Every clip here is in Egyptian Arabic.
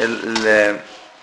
ال- ال-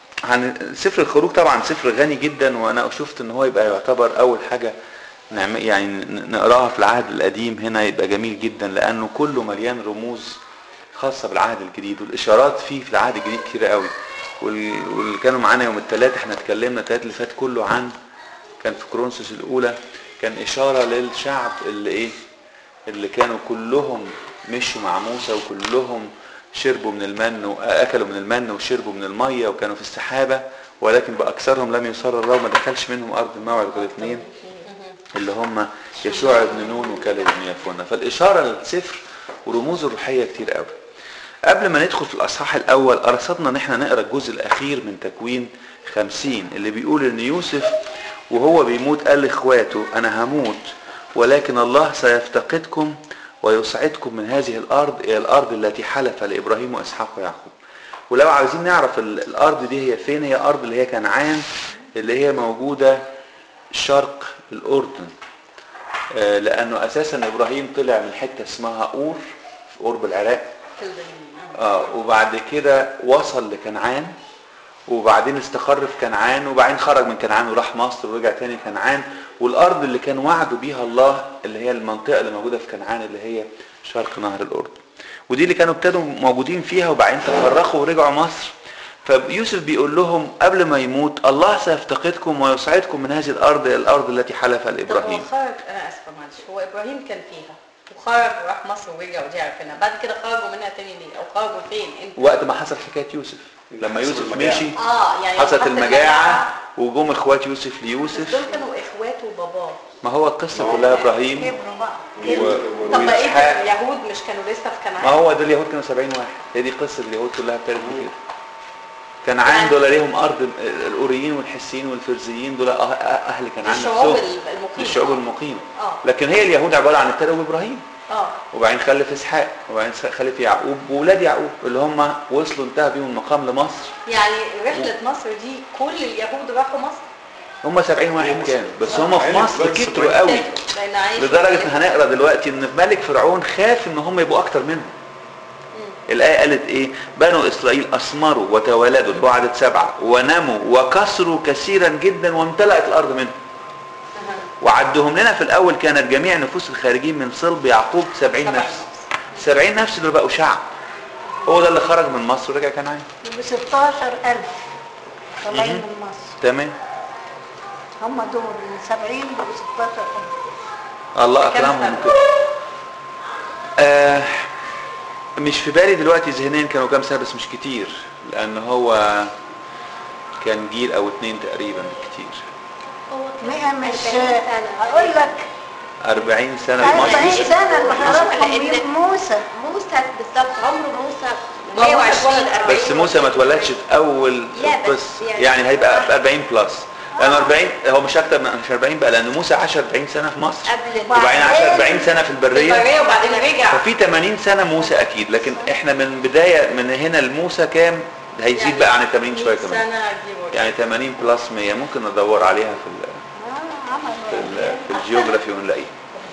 عن سفر الخروج طبعا سفر غني جدا وانا شفت ان هو يبقى يعتبر اول حاجه نعم يعني ن- نقراها في العهد القديم هنا يبقى جميل جدا لانه كله مليان رموز خاصه بالعهد الجديد والاشارات فيه في العهد الجديد كتير قوي وال- واللي كانوا معانا يوم الثلاث احنا اتكلمنا الثلاث اللي فات كله عن كان في كرونسوس الاولى كان اشاره للشعب اللي ايه اللي كانوا كلهم مشوا مع موسى وكلهم شربوا من المن واكلوا من المن وشربوا من الميه وكانوا في السحابه ولكن باكثرهم لم يصر الله وما دخلش منهم ارض الموعد غير اثنين اللي هم يشوع بن نون وكالب بن يفونه فالاشاره للسفر ورموزه الروحيه كتير قوي قبل ما ندخل في الاصحاح الاول قرصتنا ان احنا نقرا الجزء الاخير من تكوين خمسين اللي بيقول ان يوسف وهو بيموت قال لاخواته انا هموت ولكن الله سيفتقدكم ويصعدكم من هذه الارض الى الارض التي حلف لابراهيم واسحاق ويعقوب ولو عاوزين نعرف ال- الارض دي هي فين هي ارض اللي هي كنعان اللي هي موجوده شرق الاردن آه، لانه اساسا ابراهيم طلع من حته اسمها اور في قرب العراق اه وبعد كده وصل لكنعان وبعدين استقر في كنعان وبعدين خرج من كنعان وراح مصر ورجع تاني كنعان والارض اللي كان وعده بيها الله اللي هي المنطقه اللي موجوده في كنعان اللي هي شرق نهر الاردن ودي اللي كانوا ابتدوا موجودين فيها وبعدين تفرقوا ورجعوا مصر فيوسف بيقول لهم قبل ما يموت الله سيفتقدكم ويصعدكم من هذه الارض الى الارض التي حلف طب هو لابراهيم خرج انا اسفه معلش هو ابراهيم كان فيها وخرج وراح مصر ورجع ودي عارفينها بعد كده خرجوا منها تاني ليه او خرجوا فين انت وقت ما حصل حكايه يوسف لما حصل يوسف المجاعة. مشي اه يعني حصلت حصل المجاعه وجم اخوات يوسف بس ليوسف دول كانوا اخواته وباباه ما هو القصه كلها ابراهيم كبروا بقى و- طب بقية وإسحاق. اليهود مش كانوا لسه في كنعان ما هو دول اليهود كانوا 70 واحد هي دي قصه اليهود كلها ابتدت كده كنعان يعني- دول ليهم ارض الاوريين والحسيين والفرزيين دول أه- اهل كنعان الشعوب نفسهم المقيمة. الشعوب المقيمه اه لكن هي اليهود عباره عن ابتدوا بابراهيم اه وبعدين خلف اسحاق وبعدين خلف يعقوب واولاد يعقوب اللي هم وصلوا انتهى بيهم المقام لمصر يعني رحلة مصر دي كل اليهود راحوا مصر هم 70 واحد كانوا بس هم في عيلة مصر بس كتروا صغيرة. قوي لان عايش لدرجه ان هنقرا دلوقتي ان ملك فرعون خاف ان هم يبقوا اكتر منه الآية قالت إيه؟ بنو إسرائيل أثمروا وتولدوا اللي هو عدد سبعة ونموا وكثروا كثيرا جدا وامتلأت الأرض منهم. وعدهم لنا في الأول كانت جميع نفوس الخارجين من صلب يعقوب سبعين سبعين نفس. سبعين نفس اللي بقوا شعب. هو ده اللي خرج من مصر ورجع كنعان. ب 16000 طالعين من مصر تمام؟ هم دول من 70 ب 16000 الله كام أكرمهم سنة؟ كده. آه مش في بالي دلوقتي ذهنيا كانوا كام سنة بس مش كتير لأن هو كان جيل أو اتنين تقريبا كتير. مئة مش هقول لك 40 سنة في 40 مصر سنة اللي حرمهم لأن- يوم موسى موسى بالظبط عمر موسى ما هو 120 اتولد 40 بس موسى ما اتولدش في اول لا، بس القصه يعني- يعني هيبقى في 40 بلس لانه 40 هو مش اكتر من مش 40 بقى لان موسى عاش 40 سنه في مصر قبل وبعدين عاش 40 سنه في البريه البرية وبعدين رجع ففي 80 سنه موسى اكيد لكن احنا من بدايه من هنا لموسى كام هيزيد يعني بقى عن 80 شويه 100 كمان سنة دي يعني 80 بلس 100 ممكن ندور عليها في ال آه، عملوا في, ال في الجيوغرافي ونلاقيها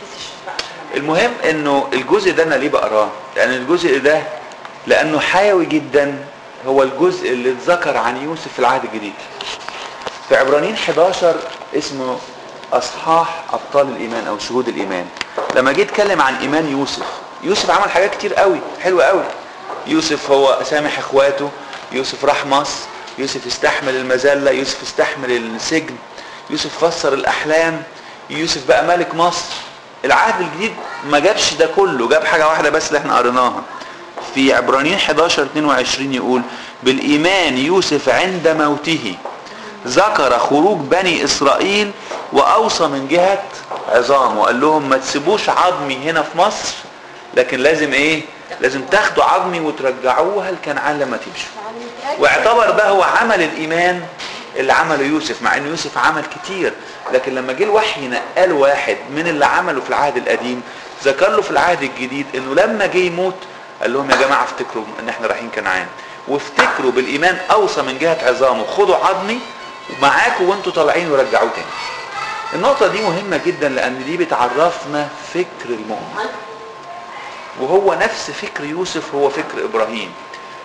المهم انه الجزء ده انا ليه بقراه لان الجزء ده لانه حيوي جدا هو الجزء اللي اتذكر عن يوسف في العهد الجديد في عبرانيين 11 اسمه اصحاح ابطال الايمان او شهود الايمان لما جه يتكلم عن ايمان يوسف يوسف عمل حاجات كتير قوي حلوه قوي يوسف هو سامح اخواته يوسف راح مصر يوسف استحمل المذله يوسف استحمل السجن يوسف فسر الاحلام يوسف بقى ملك مصر العهد الجديد ما جابش ده كله جاب حاجه واحده بس اللي احنا قريناها في عبرانيين 11 22 يقول بالايمان يوسف عند موته ذكر خروج بني اسرائيل واوصى من جهه عظام وقال لهم ما تسيبوش عظمي هنا في مصر لكن لازم ايه لازم تاخدوا عظمي وترجعوها لكنعان لما تمشوا يعني متأكد. واعتبر ده هو عمل الايمان اللي عمله يوسف مع ان يوسف عمل كتير لكن لما جه الوحي نقل واحد من اللي عمله في العهد القديم ذكر له في العهد الجديد انه لما جه يموت قال لهم يا جماعه افتكروا ان احنا رايحين كنعان وافتكروا بالايمان اوصى من جهه عظامه خدوا عظمي ومعاكم وانتوا طالعين ورجعوه تاني النقطة دي مهمة جدا لأن دي بتعرفنا فكر المؤمن وهو نفس فكر يوسف هو فكر إبراهيم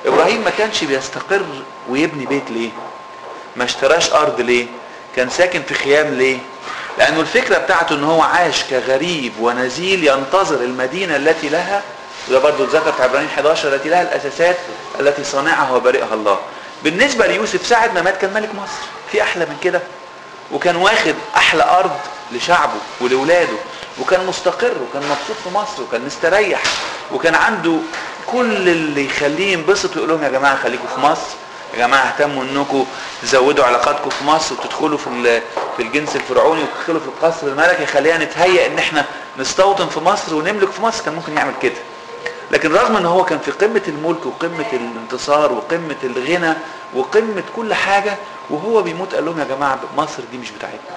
ابراهيم ما كانش بيستقر ويبني بيت ليه ما اشتراش ارض ليه كان ساكن في خيام ليه لانه الفكره بتاعته ان هو عاش كغريب ونزيل ينتظر المدينه التي لها وده برضه اتذكر في عبرانيين 11 التي لها الاساسات التي صانعها وبارئها الله بالنسبه ليوسف ساعه ما مات كان ملك مصر في احلى من كده وكان واخد احلى ارض لشعبه ولولاده وكان مستقر وكان مبسوط في مصر وكان مستريح وكان عنده كل اللي يخليه ينبسط ويقول لهم يا جماعه خليكم في مصر يا جماعه اهتموا انكم تزودوا علاقاتكم في مصر وتدخلوا في ال- في الجنس الفرعوني وتدخلوا في القصر الملكي خلينا نتهيأ ان احنا نستوطن في مصر ونملك في مصر كان ممكن يعمل كده لكن رغم ان هو كان في قمة الملك وقمة الانتصار وقمة الغنى وقمة كل حاجة وهو بيموت قال لهم يا جماعة مصر دي مش بتاعتنا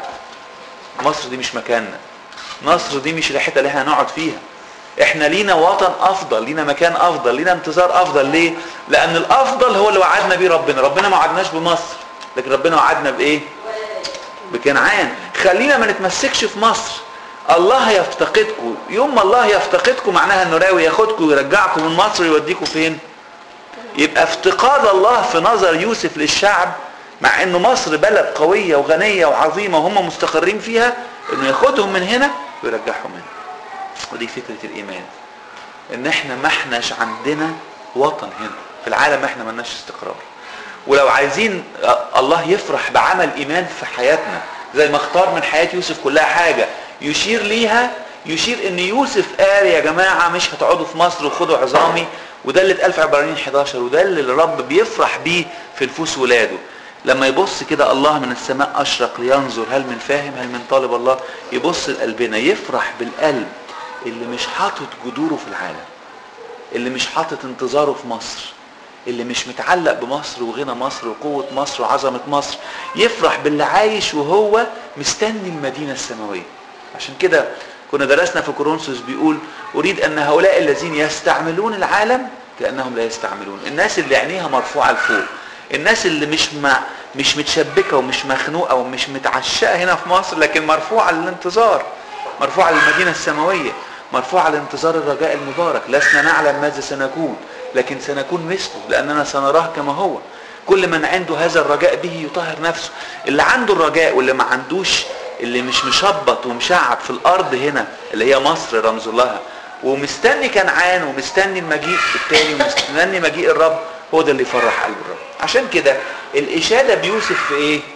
مصر دي مش مكاننا مصر دي مش الحته اللي احنا هنقعد فيها احنا لينا وطن افضل لينا مكان افضل لينا انتظار افضل ليه لان الافضل هو اللي وعدنا بيه ربنا ربنا ما وعدناش بمصر لكن ربنا وعدنا بايه بكنعان خلينا ما نتمسكش في مصر الله يفتقدكم يوم ما الله يفتقدكم معناها انه راوي ياخدكم ويرجعكم من مصر ويوديكم فين يبقى افتقاد الله في نظر يوسف للشعب مع انه مصر بلد قوية وغنية وعظيمة وهم مستقرين فيها انه ياخدهم من هنا ويرجعهم هنا ودي فكرة الايمان ان احنا ما احناش عندنا وطن هنا في العالم احنا ما لناش استقرار ولو عايزين الله يفرح بعمل ايمان في حياتنا زي ما اختار من حياة يوسف كلها حاجة يشير ليها يشير ان يوسف قال يا جماعة مش هتقعدوا في مصر وخدوا عظامي وده اللي اتقال في عبرانيين 11 وده اللي الرب بيفرح بيه في نفوس ولاده لما يبص كده الله من السماء اشرق لينظر هل من فاهم هل من طالب الله يبص لقلبنا يفرح بالقلب اللي مش حاطط جذوره في العالم اللي مش حاطط انتظاره في مصر اللي مش متعلق بمصر وغنى مصر وقوة مصر وعظمة مصر يفرح باللي عايش وهو مستني المدينة السماوية عشان كده كنا درسنا في كورنثوس بيقول أريد أن هؤلاء الذين يستعملون العالم كأنهم لا يستعملون الناس اللي عينيها مرفوعة لفوق الناس اللي مش ما مش متشبكة ومش مخنوقة ومش متعشقة هنا في مصر لكن مرفوعة للانتظار مرفوعة للمدينة السماوية مرفوعة لانتظار الرجاء المبارك لسنا نعلم ماذا سنكون لكن سنكون مثله لأننا سنراه كما هو كل من عنده هذا الرجاء به يطهر نفسه اللي عنده الرجاء واللي ما عندوش اللي مش مشبط ومشعب في الأرض هنا اللي هي مصر رمز لها ومستني كنعان ومستني المجيء التاني ومستني مجيء الرب هو ده اللي يفرح قلب الرب عشان كده الإشادة بيوسف في إيه؟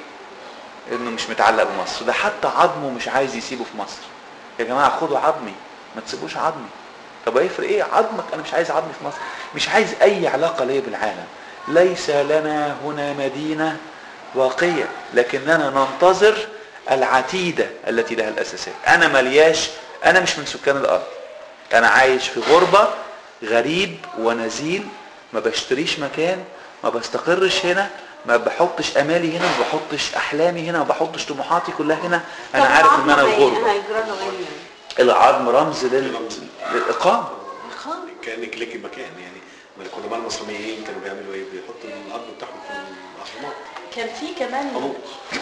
إنه مش متعلق بمصر ده حتى عظمه مش عايز يسيبه في مصر يا جماعة خدوا عظمي ما تسيبوش عظمي طب هيفرق ايه عظمك انا مش عايز عظمي في مصر مش عايز اي علاقة ليا بالعالم ليس لنا هنا مدينة واقية لكننا ننتظر العتيدة التي لها الاساسات انا ملياش انا مش من سكان الارض انا عايش في غربة غريب ونزيل ما بشتريش مكان ما بستقرش هنا ما بحطش امالي هنا ما بحطش احلامي هنا ما بحطش طموحاتي كلها هنا انا طب عارف ان انا العظمة في غربة هي- هيجرى له ايه يعني؟ العظم رمز لل... للاقامة الخمر كانك ليكي مكان يعني ما القدماء المصريين كانوا بيعملوا ايه؟ بيحطوا العظم بتاعهم في الاهرامات كان في كمان حنوط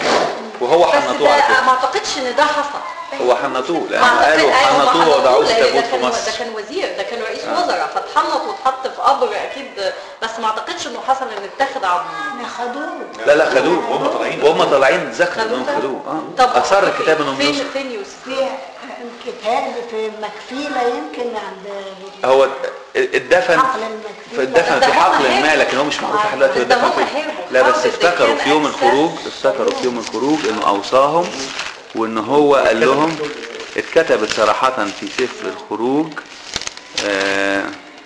وهو بس حنطوه على ده فكرة ما اعتقدش ان ده حصل هو حنطوه ما لانه أعتقد- قالوا أيوة، ما حنطوه وضعوه حنطوه، في لأن تابوت ده في كان- ده مصر كان وزير ده كان رئيس آه. وزراء فاتحنط واتحط في قبر اكيد بس ما اعتقدش انه حصل ان اتاخد عظم ما خدوه لا لا خدوه وهم طالعين وهم طالعين ذكر انهم خدوه خدوه اه طب اثار أوكي. الكتاب انهم فين يوسف فين يوسف في كتاب في مكفيلة يمكن عند هو اتدفن حقل المكفيلة في الدفن ده في هم حقل ما هربوا. لكن هو مش معروف لحد دلوقتي هو ده اتدفن هم فين هربوا. لا بس حافظ افتكروا كان في يوم أساس الخروج افتكروا في يوم الخروج انه اوصاهم وان هو قال لهم اتكتبت صراحة في سفر الخروج آه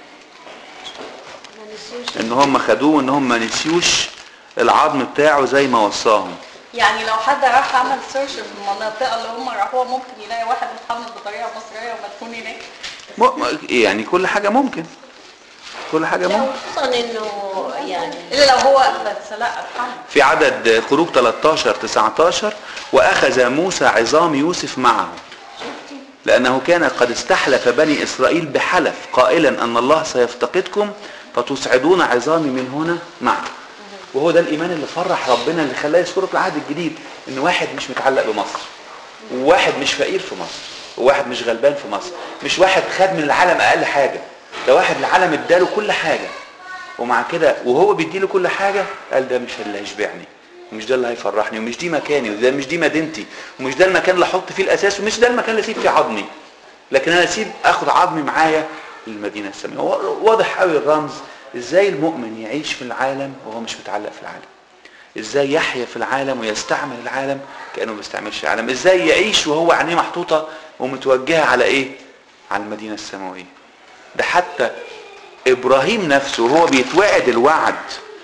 ما نسيوش ان هم خدوه وان هم ما نسيوش العظم بتاعه زي ما وصاهم يعني لو حد راح عمل سيرش في المنطقه اللي هم راحوها ممكن يلاقي واحد متحنط بطريقه مصريه ومدفون هناك م... م- يعني كل حاجة ممكن كل حاجة لا ممكن وخصوصا انه يعني الا لو هو بس لا اتحنط في عدد خروج 13 19 واخذ موسى عظام يوسف معه لانه كان قد استحلف بني اسرائيل بحلف قائلا ان الله سيفتقدكم فتصعدون عظامي من هنا معه وهو ده الايمان اللي فرح ربنا اللي خلاه يذكره في العهد الجديد ان واحد مش متعلق بمصر وواحد مش فقير في مصر وواحد مش غلبان في مصر مش واحد خد من العالم اقل حاجه ده واحد العالم اداله كل حاجه ومع كده وهو بيديله كل حاجه قال ده مش اللي هيشبعني ومش ده اللي هيفرحني ومش دي مكاني وده مش دي مدينتي ومش ده المكان اللي احط فيه الاساس ومش ده المكان اللي اسيب فيه عظمي لكن انا اسيب اخد عظمي معايا للمدينه السماويه وا- واضح قوي الرمز ازاي المؤمن يعيش في العالم وهو مش متعلق في العالم ازاي يحيا في العالم ويستعمل العالم كانه ما بيستعملش العالم ازاي يعيش وهو عينيه محطوطه ومتوجهه على ايه على المدينه السماويه ده حتى ابراهيم نفسه وهو بيتوعد الوعد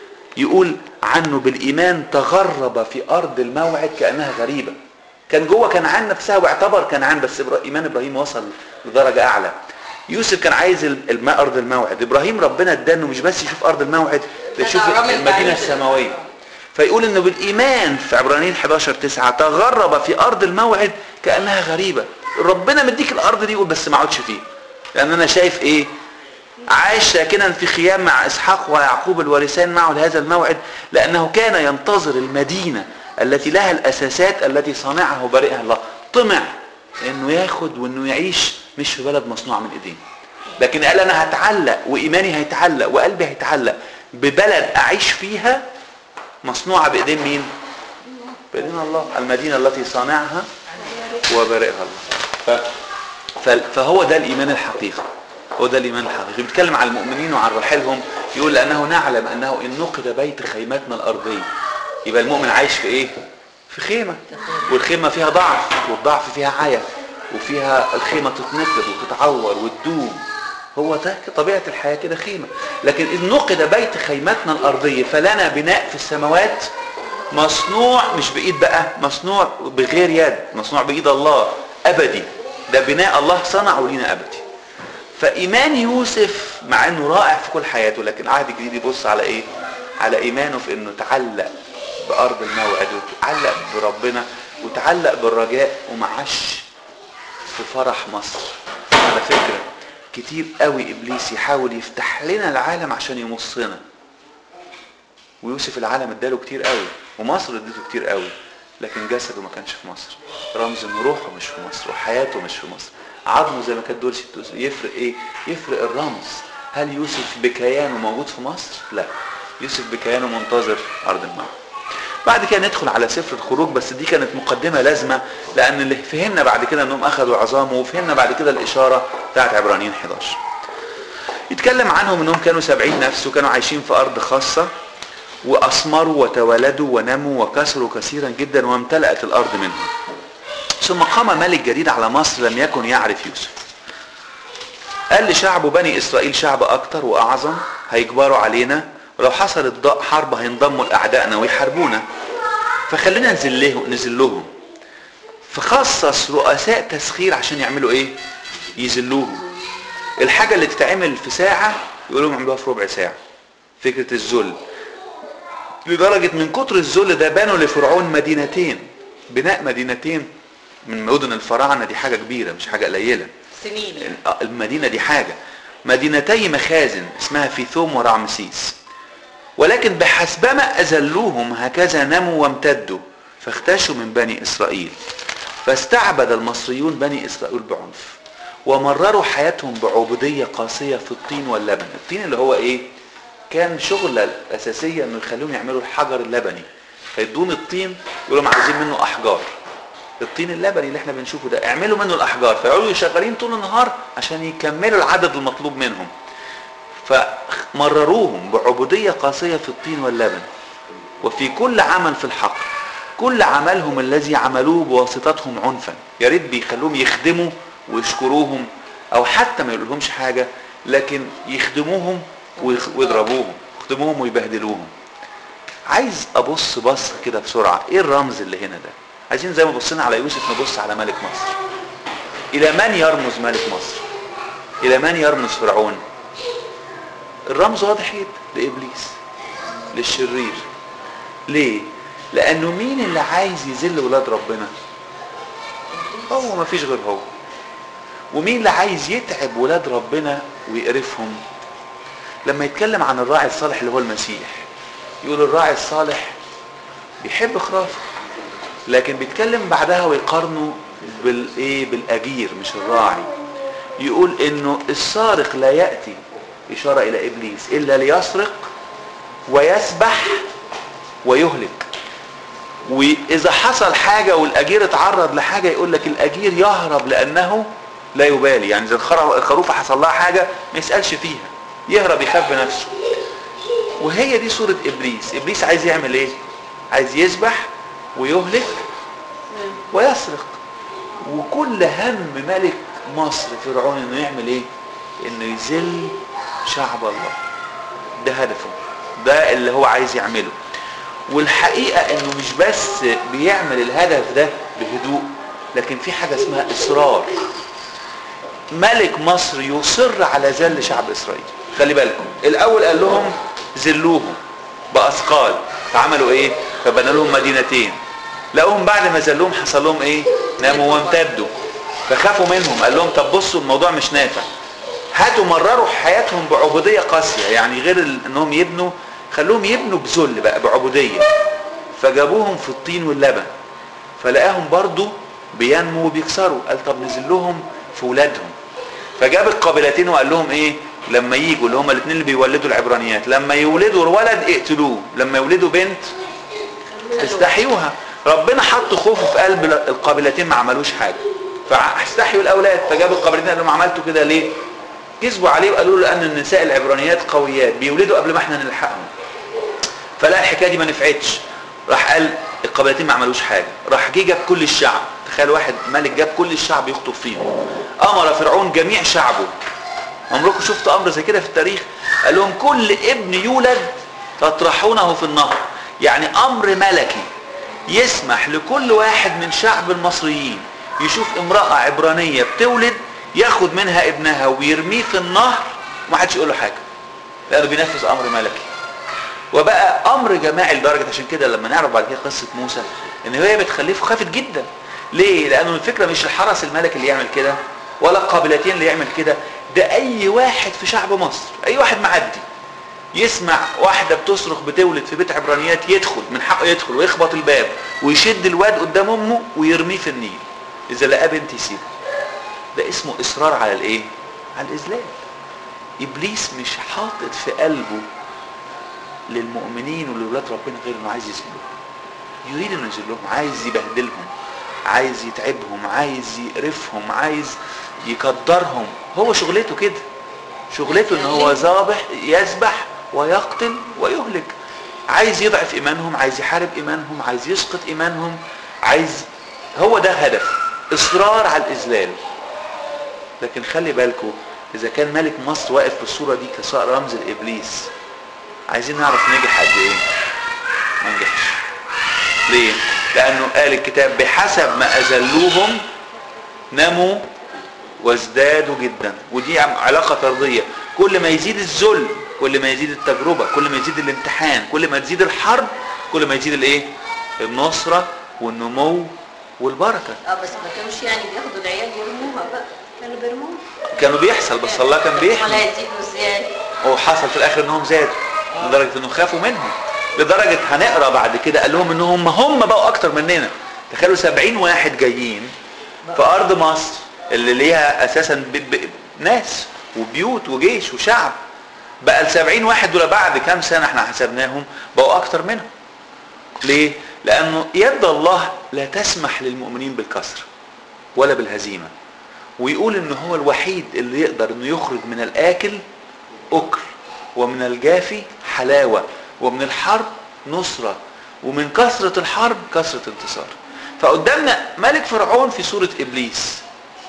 يقول عنه بالايمان تغرب في ارض الموعد كانها غريبه كان جوه كنعان نفسها واعتبر كنعان بس إبرا- ايمان ابراهيم وصل لدرجه اعلى يوسف كان عايز ال- الم- ارض الموعد ابراهيم ربنا ادانه مش بس يشوف ارض الموعد ده يشوف الأهرام المدينه البعيدة. السماويه فيقول انه بالايمان في عبرانيين 11 9 تغرب في ارض الموعد كانها غريبه ربنا مديك الارض دي يقول بس ما اقعدش فيها لان انا شايف ايه عاش ساكنا في خيام مع اسحاق ويعقوب الوارثان معه لهذا الموعد لانه كان ينتظر المدينه التي لها الاساسات التي صانعها وبارئها الله طمع انه ياخد وانه يعيش مش في بلد مصنوع من ايديه لكن قال انا هتعلق وايماني هيتعلق وقلبي هيتعلق ببلد اعيش فيها مصنوعه بايدين مين بايدين الله المدينه التي صانعها وبارئها الله ف... ف- فهو ده الايمان الحقيقي هو ده الايمان الحقيقي بيتكلم عن المؤمنين وعن رحيلهم يقول لانه نعلم انه ان نقد بيت خيمتنا الارضيه يبقى المؤمن عايش في ايه في خيمه والخيمه فيها ضعف والضعف فيها عيا وفيها الخيمه تتنقض وتتعور وتدوم هو ده طبيعه الحياه كده خيمه لكن ان نقد بيت خيمتنا الارضيه فلنا بناء في السماوات مصنوع مش بايد بقى مصنوع بغير يد مصنوع بايد الله ابدي ده بناء الله صنعه لينا ابدي فايمان يوسف مع انه رائع في كل حياته لكن العهد الجديد يبص على ايه على ايمانه في انه تعلق بارض الموعد وتعلق بربنا وتعلق بالرجاء ومعاش في فرح مصر على فكره كتير قوي ابليس يحاول يفتح لنا العالم عشان يمصنا ويوسف العالم اداله كتير قوي ومصر اديته كتير قوي لكن جسده ما كانش في مصر رمز ان روحه مش في مصر وحياته مش في مصر عظمه زي ما كانت دول ست- يفرق ايه يفرق الرمز هل يوسف بكيانه موجود في مصر لا يوسف بكيانه منتظر ارض الموعد بعد كده ندخل على سفر الخروج بس دي كانت مقدمة لازمة لأن اللي فهمنا بعد كده أنهم أخذوا عظامه وفهمنا بعد كده الإشارة بتاعت عبرانيين 11 يتكلم عنهم أنهم كانوا سبعين نفس وكانوا عايشين في أرض خاصة وأثمروا وتولدوا ونموا وكسروا كثيرا جدا وامتلأت الأرض منهم ثم قام ملك جديد على مصر لم يكن يعرف يوسف قال لشعبه بني إسرائيل شعب أكتر وأعظم هيجبروا علينا ولو حصلت ض- حرب هينضموا لأعدائنا ويحاربونا فخلينا ننزل له ننزل لهم فخصص رؤساء تسخير عشان يعملوا ايه يذلوهم الحاجة اللي تتعمل في ساعة يقول لهم اعملوها في ربع ساعة فكرة الذل لدرجة من كتر الذل ده بنوا لفرعون مدينتين بناء مدينتين من مدن الفراعنة دي حاجة كبيرة مش حاجة قليلة سنين المدينة دي حاجة مدينتي مخازن اسمها فيثوم ورعمسيس ولكن بحسبما أذلوهم هكذا نموا وامتدوا فاختشوا من بني إسرائيل فاستعبد المصريون بني إسرائيل بعنف ومرروا حياتهم بعبودية قاسية في الطين واللبن الطين اللي هو إيه كان شغلة الأساسية إنه يخلوهم يعملوا الحجر اللبني فيدون الطين يقولوا لهم عايزين منه أحجار الطين اللبني اللي احنا بنشوفه ده اعملوا منه الأحجار فيقعدوا شغالين طول النهار عشان يكملوا العدد المطلوب منهم فمرروهم بعبودية قاسية في الطين واللبن وفي كل عمل في الحقل كل عملهم الذي عملوه بواسطتهم عنفا يا ريت بيخلوهم يخدموا ويشكروهم او حتى ما يقولهمش حاجه لكن يخدموهم ويخ- ويضربوهم يخدموهم ويبهدلوهم عايز ابص بص كده بسرعه ايه الرمز اللي هنا ده عايزين زي ما بصينا على يوسف نبص على ملك مصر الى من يرمز ملك مصر الى من يرمز فرعون الرمز واضح جدا لابليس للشرير ليه لانه مين اللي عايز يذل ولاد ربنا هو ما فيش غير هو ومين اللي عايز يتعب ولاد ربنا ويقرفهم لما يتكلم عن الراعي الصالح اللي هو المسيح يقول الراعي الصالح بيحب خرافه لكن بيتكلم بعدها ويقارنه بالايه بالاجير مش الراعي يقول انه السارق لا ياتي اشاره الى ابليس الا ليسرق ويسبح ويهلك واذا حصل حاجه والاجير اتعرض لحاجه يقول لك الاجير يهرب لانه لا يبالي يعني اذا الخر- الخروفه حصل لها حاجه ما يسالش فيها يهرب يخاف بنفسه وهي دي صوره ابليس ابليس عايز يعمل ايه عايز يسبح ويهلك ويسرق وكل هم ملك مصر فرعون انه يعمل ايه انه يذل شعب الله ده هدفه ده اللي هو عايز يعمله والحقيقة انه مش بس بيعمل الهدف ده بهدوء لكن في حاجة اسمها اصرار ملك مصر يصر على ذل شعب اسرائيل خلي بالكم الاول قال لهم ذلوهم باثقال فعملوا ايه فبنى لهم مدينتين لقوهم بعد ما ذلوهم حصل لهم ايه ناموا وامتدوا فخافوا منهم قال لهم طب بصوا الموضوع مش نافع هاتوا مرروا حياتهم بعبوديه قاسيه يعني غير ال- انهم يبنوا خلوهم يبنوا بذل بقى بعبوديه فجابوهم في الطين واللبن فلقاهم برضو بينموا وبيكسروا قال طب نزلهم في ولادهم فجاب القبيلتين وقال لهم ايه لما يجوا اللي هم الاثنين اللي بيولدوا العبرانيات لما يولدوا الولد اقتلوه لما يولدوا بنت استحيوها ربنا حط خوفه في قلب القبيلتين ما عملوش حاجه فاستحيوا الاولاد فجاب القبيلتين قال لهم عملتوا كده ليه كذبوا عليه وقالوا له ان النساء العبرانيات قويات بيولدوا قبل ما احنا نلحقهم فلا الحكايه دي ما نفعتش راح قال القبيلتين ما عملوش حاجه راح جه جاب كل الشعب تخيل واحد ملك جاب كل الشعب يخطب فيهم امر فرعون جميع شعبه عمركم شفتوا امر زي كده في التاريخ قال لهم كل ابن يولد تطرحونه في النهر يعني امر ملكي يسمح لكل واحد من شعب المصريين يشوف امرأة عبرانية بتولد ياخد منها ابنها ويرميه في النهر وما حدش يقول له حاجة لانه بينفذ امر ملكي وبقى امر جماعي لدرجه عشان كده لما نعرف بعد كده قصه موسى ان هي بتخلفه خافت جدا ليه لانه الفكره مش الحرس الملكي اللي يعمل كده ولا القابلتين اللي يعمل كده ده اي واحد في شعب مصر اي واحد معدي يسمع واحده بتصرخ بتولد في بيت عبرانيات يدخل من حقه يدخل ويخبط الباب ويشد الواد قدام امه ويرميه في النيل اذا لقاه بنت يسيبه ده اسمه اصرار على الايه على الاذلال ابليس مش حاطط في قلبه للمؤمنين ولولاد ربنا غير انه عايز يذلهم يريد انه يذلهم عايز يبهدلهم عايز يتعبهم عايز يقرفهم عايز يقدرهم هو شغلته كده شغلته ان هو ذابح يذبح ويقتل ويهلك عايز يضعف ايمانهم عايز يحارب ايمانهم عايز يسقط ايمانهم عايز هو ده هدف اصرار على الاذلال لكن خلي بالكم اذا كان ملك مصر واقف بالصوره دي كساء رمز لابليس عايزين نعرف نجح قد ايه ما نجحش ليه لانه قال الكتاب بحسب ما اذلوهم نموا وازدادوا جدا ودي عم- علاقه طرديه كل ما يزيد الذل كل ما يزيد التجربه كل ما يزيد الامتحان كل ما تزيد الحرب كل ما يزيد الايه النصره والنمو والبركه اه بس ما كانوش يعني بياخدوا العيال يرموها بقى كانوا بيرموها كانوا بيحصل بس الله كان بيحمي ولا يزيدوا ازاي وحصل في الاخر انهم زادوا لدرجه انه خافوا منهم لدرجه هنقرا بعد كده قال لهم انهم هم بقوا اكتر مننا تخيلوا 70 واحد جايين في ارض مصر اللي ليها اساسا ب... ب... ناس وبيوت وجيش وشعب بقى ال 70 واحد دول بعد كام سنه احنا حسبناهم بقوا اكتر منهم ليه لانه يد الله لا تسمح للمؤمنين بالكسر ولا بالهزيمه ويقول ان هو الوحيد اللي يقدر انه يخرج من الاكل اكل ومن الجافي حلاوه ومن الحرب نصره ومن كثره الحرب كثره انتصار فقدامنا ملك فرعون في صوره ابليس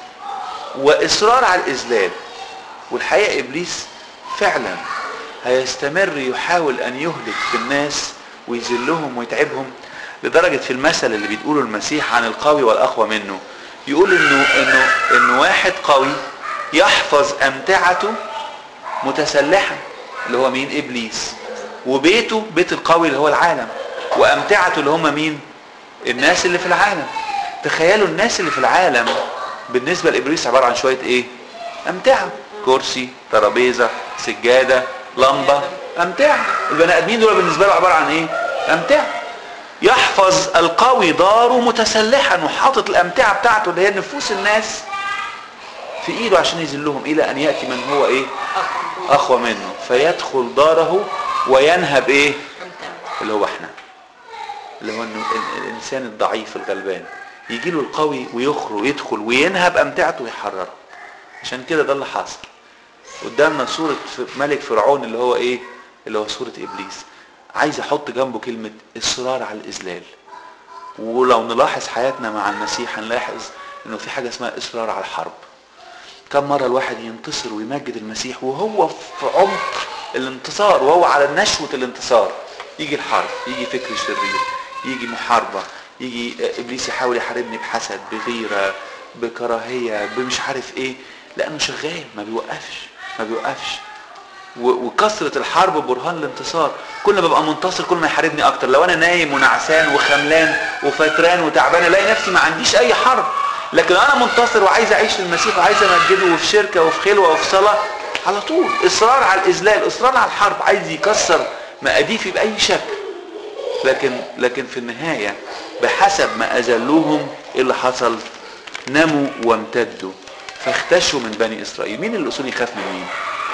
واصرار على الاذلال والحقيقه ابليس فعلا هيستمر يحاول ان يهلك في الناس ويذلهم ويتعبهم لدرجه في المثل اللي بتقوله المسيح عن القوي والاقوى منه يقول انه انه انه واحد قوي يحفظ امتعته متسلحا اللي هو مين ابليس وبيته بيت القوي اللي هو العالم وامتعته اللي هم مين الناس اللي في العالم تخيلوا الناس اللي في العالم بالنسبه لابليس عباره عن شويه ايه امتعه كرسي ترابيزه سجاده لمبه امتعه البني ادمين دول بالنسبه له عباره عن ايه امتعه يحفظ القوي داره متسلحا وحاطط الامتعه بتاعته اللي هي نفوس الناس في ايده عشان يذلهم الى ان ياتي من هو ايه اقوى منه فيدخل داره وينهب ايه اللي هو احنا اللي هو إنه ال- الانسان الضعيف الغلبان يجي له القوي ويخرج ويدخل وينهب امتعته ويحررها عشان كده ده اللي حصل قدامنا صورة ف- ملك فرعون اللي هو ايه اللي هو صورة ابليس عايز احط جنبه كلمة اصرار على الاذلال ولو نلاحظ حياتنا مع المسيح هنلاحظ انه في حاجة اسمها اصرار على الحرب كم مرة الواحد ينتصر ويمجد المسيح وهو في عمق الانتصار وهو على نشوة الانتصار يجي الحرب يجي فكر شرير يجي محاربة يجي ابليس يحاول يحاربني بحسد بغيرة بكراهية بمش عارف ايه لانه شغال ما بيوقفش ما بيوقفش و- وكثرة الحرب برهان الانتصار كل ما ببقى منتصر كل ما يحاربني اكتر لو انا نايم ونعسان وخملان وفتران وتعبان الاقي نفسي ما عنديش اي حرب لكن انا منتصر وعايز اعيش للمسيح وعايز امجده وفي شركة وفي خلوة وفي صلاة على طول اصرار على الاذلال اصرار على الحرب عايز يكسر مقاديفي باي شكل لكن لكن في النهاية بحسب ما اذلوهم ايه اللي حصل نموا وامتدوا فاختشوا من بني اسرائيل مين اللي الاصول يخاف من مين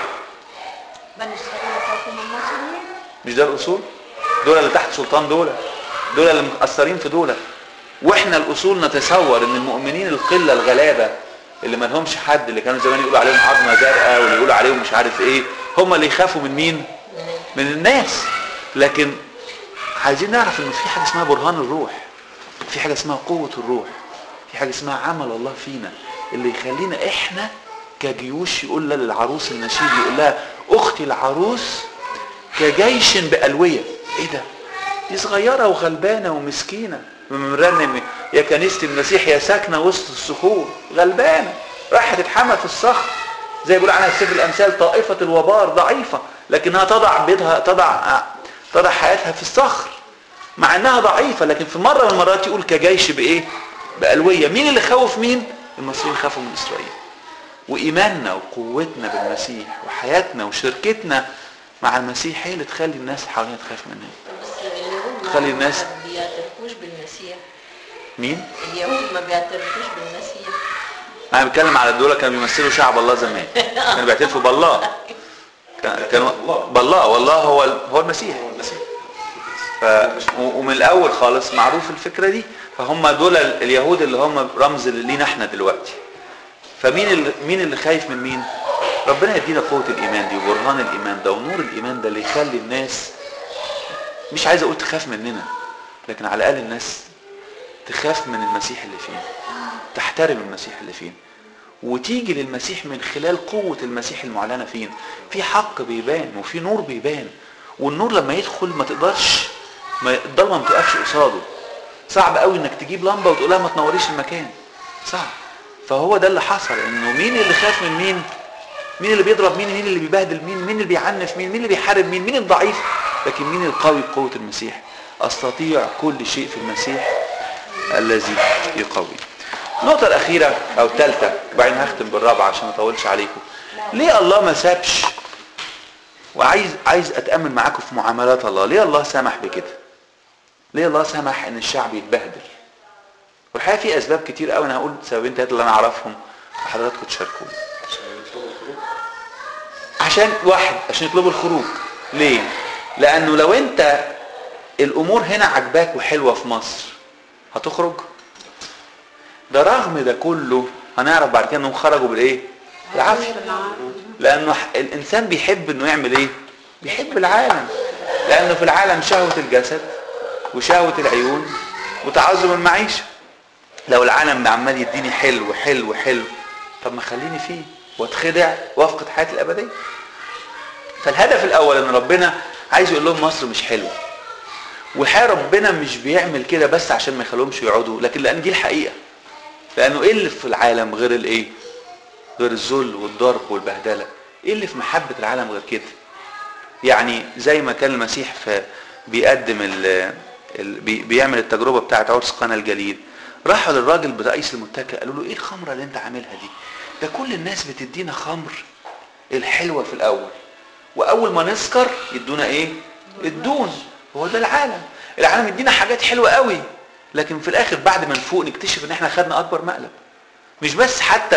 بني اسرائيل خافوا من المصريين مش ده الاصول دول اللي تحت سلطان دول دول اللي متاثرين في دول واحنا الاصول نتصور ان المؤمنين القله الغلابه اللي ما لهمش حد اللي كانوا زمان يقولوا عليهم عظمه زرقاء واللي يقولوا عليهم مش عارف ايه هم اللي يخافوا من مين من الناس لكن عايزين نعرف انه في حاجه اسمها برهان الروح في حاجه اسمها قوه الروح في حاجه اسمها عمل الله فينا اللي يخلينا احنا كجيوش يقول للعروس النشيد يقول لها اختي العروس كجيش بألوية ايه ده دي صغيرة وغلبانة ومسكينة مرنم يا كنيسة المسيح يا ساكنة وسط الصخور غلبانة رايحة تتحمى في الصخر زي بيقول عنها في سفر الأمثال طائفة الوبار ضعيفة لكنها تضع بيضها تضع تضع حياتها في الصخر مع انها ضعيفة لكن في مرة من المرات يقول كجيش بايه بألوية مين اللي خوف مين المصريين خافوا من إسرائيل وإيماننا وقوتنا بالمسيح وحياتنا وشركتنا مع المسيح هي اللي تخلي الناس حوالينا تخاف مننا بس اليهود خلي ما الناس- ما بيعترفوش بالمسيح مين؟ اليهود ما بيعترفوش بالمسيح انا بتكلم على دول كانوا بيمثلوا شعب الله زمان كانوا بيعترفوا بالله كان- كانوا بالله والله هو هو المسيح هو المسيح ف... و- ومن الاول خالص معروف الفكره دي فهم دول ال- اليهود اللي هم رمز لينا احنا دلوقتي فمين اللي مين اللي خايف من مين ربنا يدينا قوه الايمان دي وبرهان الايمان ده ونور الايمان ده اللي يخلي الناس مش عايز اقول تخاف مننا لكن على الاقل الناس تخاف من المسيح اللي فينا تحترم المسيح اللي فينا وتيجي للمسيح من خلال قوة المسيح المعلنة فينا في حق بيبان وفي نور بيبان والنور لما يدخل ما تقدرش ما الضلمة ما تقفش قصاده صعب قوي انك تجيب لمبة وتقول لها ما تنوريش المكان صعب فهو ده اللي حصل انه مين اللي خاف من مين مين اللي بيضرب مين مين اللي بيبهدل مين مين اللي بيعنف مين مين اللي بيحارب مين مين الضعيف لكن مين القوي بقوة المسيح استطيع كل شيء في المسيح الذي يقوي النقطة الأخيرة أو الثالثة وبعدين هختم بالرابعة عشان ما أطولش عليكم ليه الله ما سابش وعايز عايز أتأمل معاكم في معاملات الله ليه الله سمح بكده ليه الله سمح إن الشعب يتبهدل والحقيقة في أسباب كتير قوي أنا هقول سببين تلاتة اللي أنا أعرفهم وحضراتكم تشاركوني عشان واحد عشان يطلبوا الخروج ليه لانه لو انت الامور هنا عجباك وحلوه في مصر هتخرج ده رغم ده كله هنعرف بعد كده انهم خرجوا بالايه بالعافيه لانه ح- الانسان بيحب انه يعمل ايه بيحب العالم لانه في العالم شهوه الجسد وشهوه العيون وتعظم المعيشه لو العالم عمال يديني حلو حلو حلو طب ما خليني فيه واتخدع وافقد حياتي الابديه فالهدف الاول ان ربنا عايز يقول لهم مصر مش حلوه والحقيقه ربنا مش بيعمل كده بس عشان ما يخليهمش يقعدوا لكن لان دي الحقيقه لانه ايه اللي في العالم غير الايه غير الذل والضرب والبهدله ايه اللي في محبه العالم غير كده يعني زي ما كان المسيح في بيقدم ال ال بي بيعمل التجربه بتاعت عرس قنا الجليل راحوا للراجل برئيس المتكئ قالوا له ايه الخمره اللي انت عاملها دي ده كل الناس بتدينا خمر الحلوه في الاول واول ما نسكر يدونا ايه الدون هو ده العالم العالم يدينا حاجات حلوه قوي لكن في الاخر بعد ما نفوق نكتشف ان احنا خدنا اكبر مقلب مش بس حتى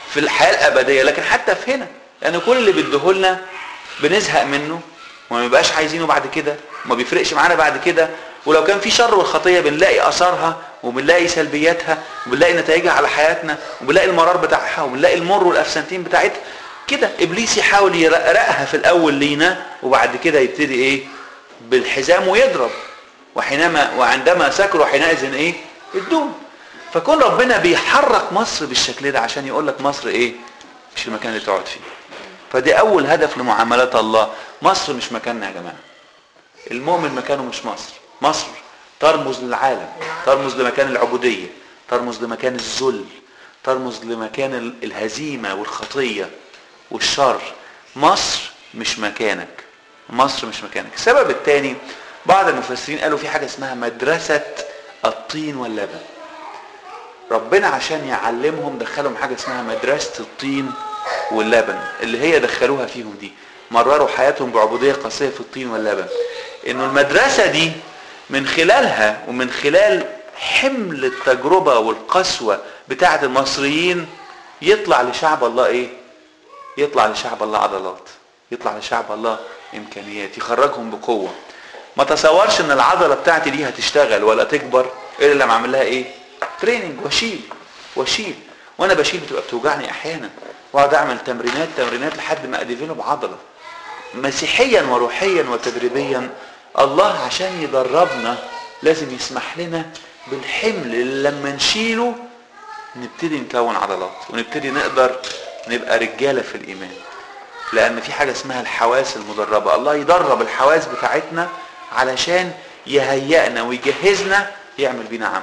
في الحياه الابديه لكن حتى في هنا لان كل اللي بيديهولنا بنزهق منه وما بيبقاش عايزينه بعد كده وما بيفرقش معانا بعد كده ولو كان في شر والخطيه بنلاقي اثارها وبنلاقي سلبياتها وبنلاقي نتائجها على حياتنا وبنلاقي المرار بتاعها وبنلاقي المر والافسنتين بتاعتها كده ابليس يحاول يرقرقها في الاول لينا وبعد كده يبتدي ايه بالحزام ويضرب وحينما وعندما سكروا حينئذ ايه الدون فكون ربنا بيحرك مصر بالشكل ده عشان يقول لك مصر ايه مش المكان اللي تقعد فيه فدي اول هدف لمعاملات الله مصر مش مكاننا يا جماعه المؤمن مكانه مش مصر مصر ترمز للعالم ترمز لمكان العبوديه ترمز لمكان الذل ترمز لمكان ال- الهزيمه والخطيه والشر مصر مش مكانك مصر مش مكانك السبب الثاني بعض المفسرين قالوا في حاجه اسمها مدرسه الطين واللبن ربنا عشان يعلمهم دخلهم حاجه اسمها مدرسه الطين واللبن اللي هي دخلوها فيهم دي مرروا حياتهم بعبوديه قاسيه في الطين واللبن انه المدرسه دي من خلالها ومن خلال حمل التجربه والقسوه بتاعه المصريين يطلع لشعب الله ايه يطلع لشعب الله عضلات يطلع لشعب الله امكانيات يخرجهم بقوه ما تصورش ان العضله بتاعتي دي هتشتغل ولا تكبر الا لما اعمل لها ايه تريننج واشيل واشيل وانا بشيل بتبقى بتوجعني احيانا واقعد اعمل تمرينات تمرينات لحد ما اديفلوب عضله مسيحيا وروحيا وتدريبيا الله عشان يدربنا لازم يسمح لنا بالحمل اللي لما نشيله نبتدي نكون عضلات ونبتدي نقدر نبقى رجاله في الايمان لان في حاجه اسمها الحواس المدربه الله يدرب الحواس بتاعتنا علشان يهيئنا ويجهزنا يعمل بينا عمل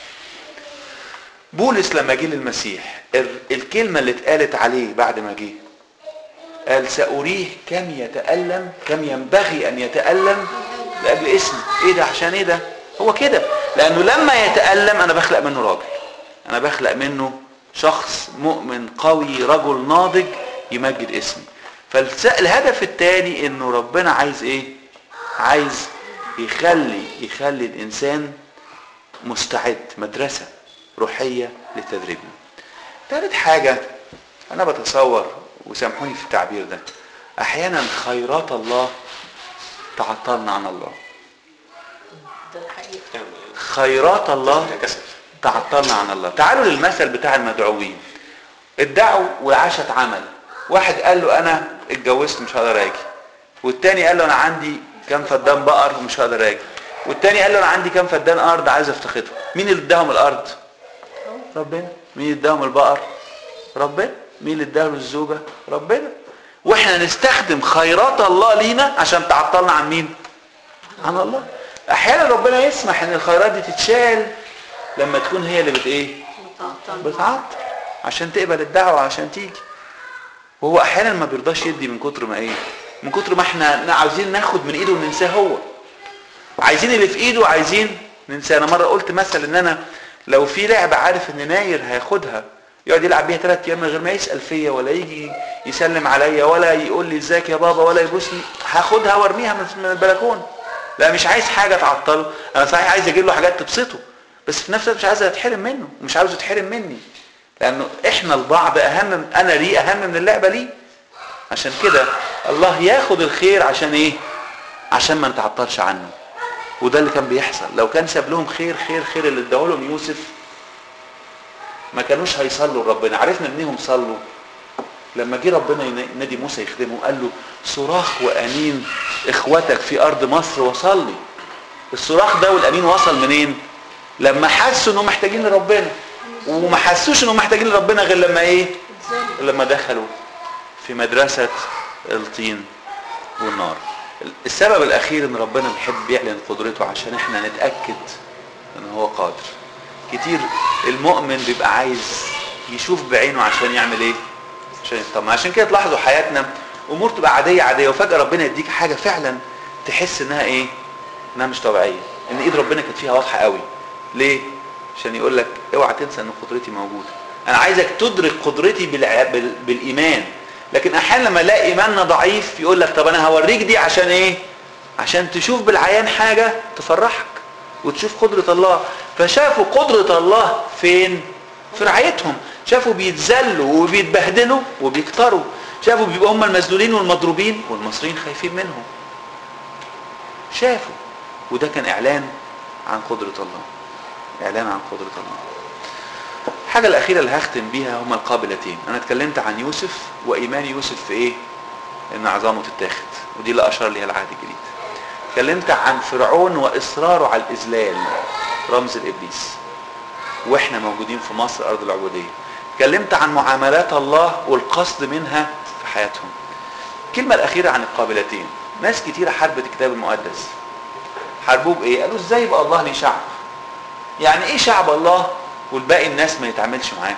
بولس لما جه للمسيح ال- الكلمه اللي اتقالت عليه بعد ما جه قال سأريه كم يتألم كم ينبغي أن يتألم لأجل اسمي إيه ده عشان إيه ده هو كده لأنه لما يتألم أنا بخلق منه راجل أنا بخلق منه شخص مؤمن قوي رجل ناضج يمجد اسمي فالهدف الثاني انه ربنا عايز ايه عايز يخلي يخلي الانسان مستعد مدرسة روحية لتدريبنا ثالث حاجة انا بتصور وسامحوني في التعبير ده احيانا خيرات الله تعطلنا عن الله ده الحقيقة يعني خيرات الله كسل تعطلنا عن الله تعالوا للمثل بتاع المدعوين ادعوا وعاشت عمل واحد قال له انا اتجوزت مش هقدر اجي والتاني قال له انا عندي كام فدان بقر ومش هقدر اجي والتاني قال له انا عندي كام فدان ارض عايز افتخدهم مين اللي اداهم الارض ربنا مين اللي اداهم البقر ربنا مين اللي اداهم الزوجه ربنا واحنا نستخدم خيرات الله لينا عشان تعطلنا عن مين عن الله احيانا ربنا يسمح ان الخيرات دي تتشال لما تكون هي اللي بت ايه بتعطل عشان تقبل الدعوه عشان تيجي وهو احيانا ما بيرضاش يدي من كتر ما ايه من كتر ما احنا عاوزين ناخد من ايده وننساه هو عايزين اللي في ايده عايزين ننساه انا مره قلت مثل ان انا لو في لعبه عارف ان ناير هياخدها يقعد يلعب بيها ثلاث ايام من غير ما يسال فيا ولا يجي يسلم عليا ولا يقول لي ازيك يا بابا ولا يبوسني هاخدها وارميها من من البلكونه لا مش عايز حاجه تعطله انا صحيح عايز اجيب له حاجات تبسطه بس في نفس الوقت مش عايز اتحرم منه ومش عاوزه يتحرم مني لانه احنا البعض اهم انا ليه اهم من اللعبه ليه عشان كده الله ياخد الخير عشان ايه عشان ما نتعطلش عنه وده اللي كان بيحصل لو كان ساب لهم خير خير خير اللي اداه لهم يوسف ما كانوش هيصلوا لربنا عرفنا انهم صلوا لما جه ربنا ينادي موسى يخدمه قال له صراخ وانين اخوتك في ارض مصر وصلي الصراخ ده والانين وصل منين لما حسوا انهم محتاجين لربنا وما حسوش انهم محتاجين لربنا غير لما ايه لما دخلوا في مدرسة الطين والنار السبب الاخير ان ربنا بيحب يعلن قدرته عشان احنا نتأكد ان هو قادر كتير المؤمن بيبقى عايز يشوف بعينه عشان يعمل ايه عشان يطمن عشان كده تلاحظوا حياتنا امور تبقى عاديه عاديه وفجاه ربنا يديك حاجه فعلا تحس انها ايه انها مش طبيعيه ان ايد ربنا كانت فيها واضحه قوي ليه عشان يقول لك اوعى تنسى ان قدرتي موجوده انا عايزك تدرك قدرتي بالع... بال... بالايمان لكن احيانا لما الاقي ايماننا ضعيف يقول لك طب انا هوريك دي عشان ايه عشان تشوف بالعيان حاجه تفرحك وتشوف قدرة الله فشافوا قدرة الله فين في رعايتهم شافوا بيتذلوا وبيتبهدلوا وبيكتروا شافوا بيبقوا هم المذلولين والمضروبين والمصريين خايفين منهم شافوا وده كان اعلان عن قدرة الله اعلان عن قدرة الله الحاجة الأخيرة اللي هختم بيها هما القابلتين أنا اتكلمت عن يوسف وإيمان يوسف في إيه؟ إن عظامه تتاخد ودي اللي أشار ليها العهد الجديد اتكلمت عن فرعون وإصراره على الإذلال رمز الإبليس وإحنا موجودين في مصر أرض العبودية اتكلمت عن معاملات الله والقصد منها في حياتهم الكلمة الأخيرة عن القابلتين ناس كتيرة حاربت الكتاب المقدس حاربوه بإيه؟ قالوا إزاي يبقى الله ليه شعب؟ يعني إيه شعب الله والباقي الناس ما يتعاملش معاه؟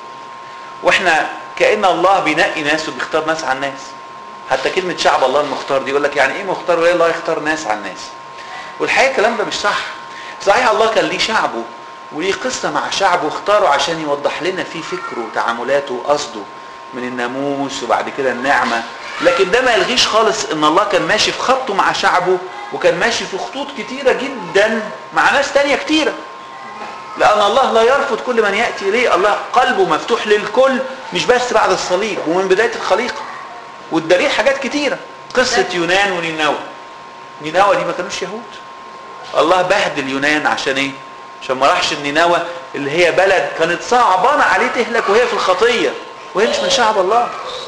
واحنا كأن الله بينقي ناس وبيختار ناس عن ناس حتى كلمة شعب الله المختار دي يقول لك يعني ايه مختار وليه الله يختار ناس عن ناس والحقيقة الكلام ده مش صح صحيح الله كان ليه شعبه وليه قصة مع شعبه اختاره عشان يوضح لنا فيه فكره وتعاملاته وقصده من الناموس وبعد كده النعمة لكن ده ما يلغيش خالص ان الله كان ماشي في خطه مع شعبه وكان ماشي في خطوط كتيرة جدا مع ناس تانية كتيرة لأن الله لا يرفض كل من يأتي إليه الله قلبه مفتوح للكل مش بس بعد الصليب ومن بداية الخليقة والدليل حاجات كتيرة قصة يونان ونينوى نينوى دي ما كانوش يهود الله بهدل يونان عشان ايه عشان ما راحش النينوى اللي هي بلد كانت صعبانة عليه تهلك وهي في الخطية وهي مش من شعب الله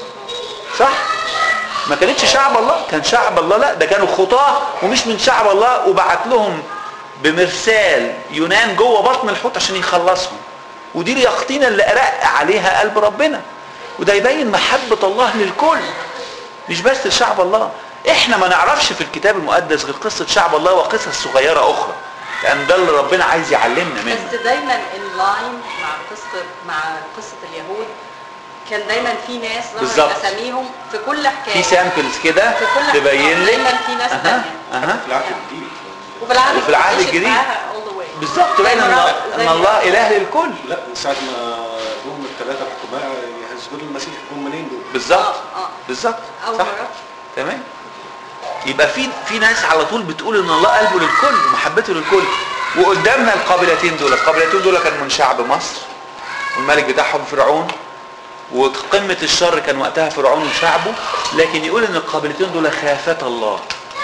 صح ما كانتش شعب الله كان شعب الله لا ده كانوا خطاة ومش من شعب الله وبعت لهم بمرسال يونان جوه بطن الحوت عشان يخلصهم ودي اليقطينة اللي أرق عليها قلب ربنا وده يبين محبة الله للكل مش بس لشعب الله احنا ما نعرفش في الكتاب المقدس غير قصة شعب الله وقصص صغيرة اخرى لان ده اللي ربنا عايز يعلمنا منه بس دايما اللاين مع قصه مع قصه اليهود كان دايما في ناس بالظبط. ظهرت اساميهم في كل حكايه في سامبلز كده في كل حكاية. تبين لك دايما في ناس أها تانية. أها في العهد الجديد وفي العهد وفي العهد مشيت الجديد. معاها all the way. بالظبط باين زي ان, ما- زي ان ما- الله اله للكل لا من ساعه ما جم الثلاثه الحكماء يهزقوا المسيح جم منين دول؟ بالظبط آه، آه. بالظبط أول صح مرة. تمام يبقى في في ناس على طول بتقول ان الله قلبه للكل ومحبته للكل وقدامنا القابلتين دول القابلتين دول كانوا من شعب مصر والملك بتاعهم فرعون وقمة الشر كان وقتها فرعون وشعبه لكن يقول ان القابلتين دول خافتا الله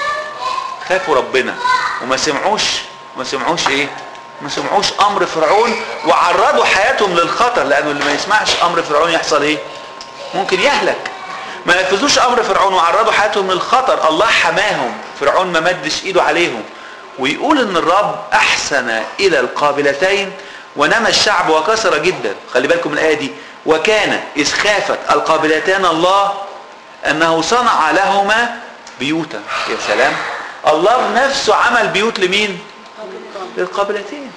خافوا ربنا وما سمعوش ما سمعوش ايه ما سمعوش امر فرعون وعرضوا حياتهم للخطر لانه اللي ما يسمعش امر فرعون يحصل ايه ممكن يهلك ما نفذوش امر فرعون وعرضوا حياتهم للخطر الله حماهم فرعون ما مدش ايده عليهم ويقول ان الرب احسن الى القابلتين ونمى الشعب وكسر جدا خلي بالكم من الايه دي وكان اذ خافت القابلتان الله انه صنع لهما بيوتا يا سلام الله بنفسه عمل بيوت لمين للقابلتين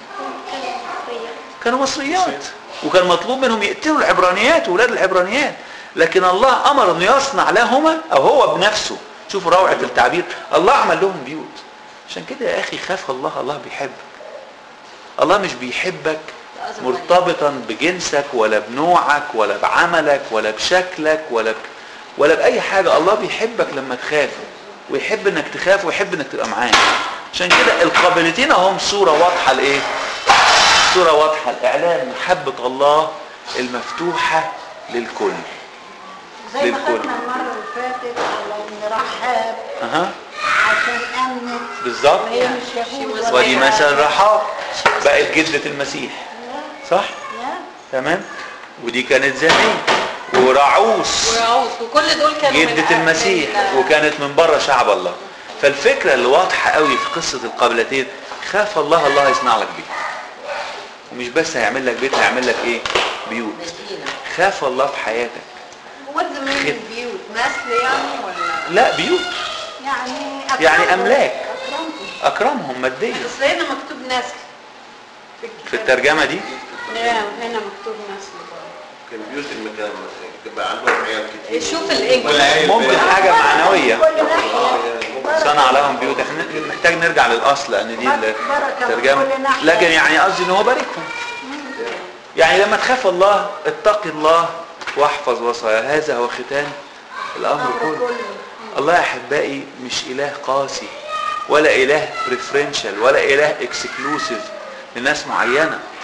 كانوا مصريات وكان مطلوب منهم يقتلوا العبرانيات ولاد العبرانيات لكن الله امر انه يصنع لهما او هو بنفسه شوفوا روعه التعبير الله عمل لهم بيوت عشان كده يا اخي خاف الله الله بيحبك الله مش بيحبك مرتبطا بجنسك ولا بنوعك ولا بعملك ولا بشكلك ولا ب... ولا باي حاجه الله بيحبك لما تخاف ويحب انك تخاف ويحب انك تبقى معاه عشان كده القابلتين اهم صوره واضحه لايه صوره واضحه لاعلان محبه الله المفتوحه للكل زي ما للكل. خدنا المرة اللي فاتت على ان رحاب اها عشان امنت بالظبط وهي مش يهود ولا ودي حاجة. مثل رحاب بقت جدة المسيح صح لا تمام ودي كانت زانية ورعوس ويعوز وكل دول كانوا من جدة أهل المسيح ال- وكانت من بره شعب الله فالفكرة اللي واضحة قوي في قصة القابلتين خاف الله الله يصنع لك بيت ومش بس هيعمل لك بيت هيعمل لك ايه بيوت مدينة خاف الله في حياتك وات من البيوت مثل يعني ولا لا بيوت يعني يعني أكرمهم. أملاك. أكرمهم. اكرمهم ماديا بس هنا مكتوب نسل في الترجمة دي لا هنا مكتوب نسل برضه. كان بيوت المكان تبقى عندهم عيال كتير شوف الانجليش والعيال ممكن بقى. حاجة معنوية كل ناحية صنع لهم بيوت احنا محتاج نرجع للاصل لان دي بركة من الترجمه كل ناحية. لكن يعني قصدي ان هو باركهم يعني لما تخاف الله اتقي الله واحفظ وصاياه هذا هو ختام الامر الأمر كله كله الله يا احبائي مش اله قاسي ولا اله بريفرنشال ولا اله اكسكلوسيف لناس معينه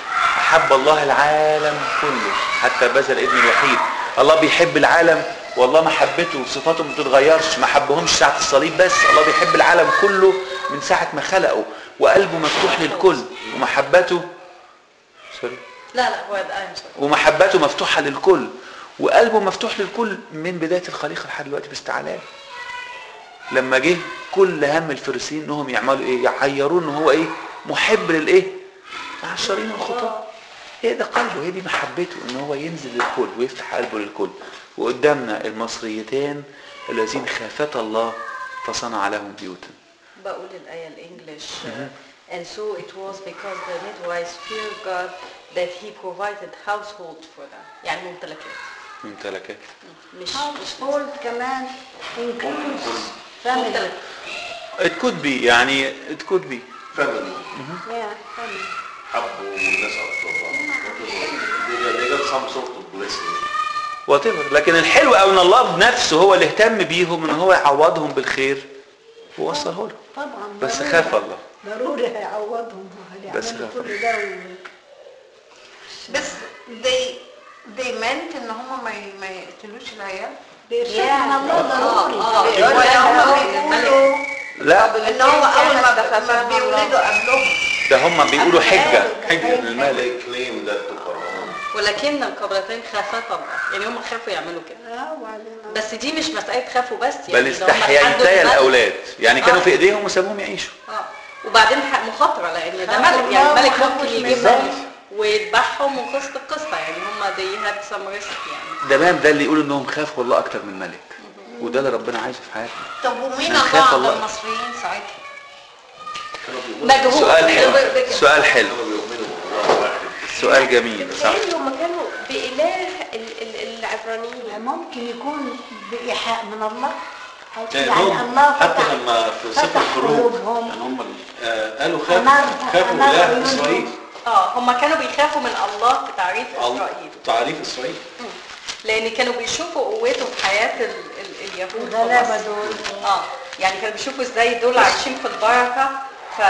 احب الله العالم كله حتى بذل ابن الوحيد الله بيحب العالم والله محبته وصفاته ما بتتغيرش ما حبهمش ساعه الصليب بس الله بيحب العالم كله من ساعه ما خلقه وقلبه مفتوح للكل ومحبته سوري لا لا هو ده I'm sorry. ومحبته مفتوحة للكل وقلبه مفتوح للكل من بداية الخليقة لحد دلوقتي باستعلام لما جه كل هم الفريسيين انهم يعملوا ايه يعيروه ان هو ايه محب للايه العشرين والخطاة هي ده قلبه هي دي محبته ان هو ينزل للكل ويفتح قلبه للكل وقدامنا المصريتان الذين خافتا الله فصنع لهم بيوتا بقول الآية الإنجليش and so it was because the midwives feared God that he provided household for them يعني ممتلكات ممتلكات مش مش household كمان includes family ممتلك it could be يعني it could be فاميلي yeah family حبوا الناس اكتر they got- they got some sort of blessing whatever لكن الحلو قوي ان الله بنفسه هو اللي اهتم بيهم ان هو يعوضهم بالخير ووصله لهم طبعا بس ضروري. خاف الله ضروري هيعوضهم بس هيعملوا خاف. كل ده و... بس they they meant ان هم ما ي- ما يقتلوش العيال بإرشاد من الله ضروري آه، آه. بيقولوا ولا هم هم بيقولوا لا ان هو اول ما ما بيولدوا قبلهم ده هم بيقولوا حجة حجة they للملك claim that to Pharaoh ولكن القبلتين خافتا الله يعني هم خافوا يعملوا كده اه وبعدين بس دي مش مسألة خافوا بس يعني بل ده هم استحييتا اتحدوا بالملك. الاولاد يعني كانوا آه. في ايديهم وسابوهم يعيشوا اه وبعدين ح- مخاطرة لأن ده خافوا ملك يعني الله الملك وما ممكن خافوش من يجيبهم الملك. ويذبحهم وقصة القصة يعني هم they had some risk يعني تمام ده اللي يقول انهم خافوا الله اكتر من الملك وده اللي ربنا عايزه في حياتنا طب ومين عشان الله خاف عند الله. المصريين ساعتها؟ كانوا بيؤمنوا مجهول سؤال حلو سؤال حلو كانوا بيؤمنوا بالله واحد سؤال جميل صح بتهيألي هم كانوا بإله ال- ال- العبرانيين ممكن يكون بإيحاء من الله أو يعني يعني هم الله حتى فتح لما في سفر فتح الخروج قلوبهم. يعني هم ال- آه، قالوا أمر- خافوا خافوا أمر اله عيونهم. اسرائيل اه هم كانوا بيخافوا من الله في تعريف اسرائيل تعريف اسرائيل لان كانوا بيشوفوا قوته في حياه ال ال اليهود في الغلابة مصر. دول اه يعني كانوا بيشوفوا ازاي دول عايشين في البركه ف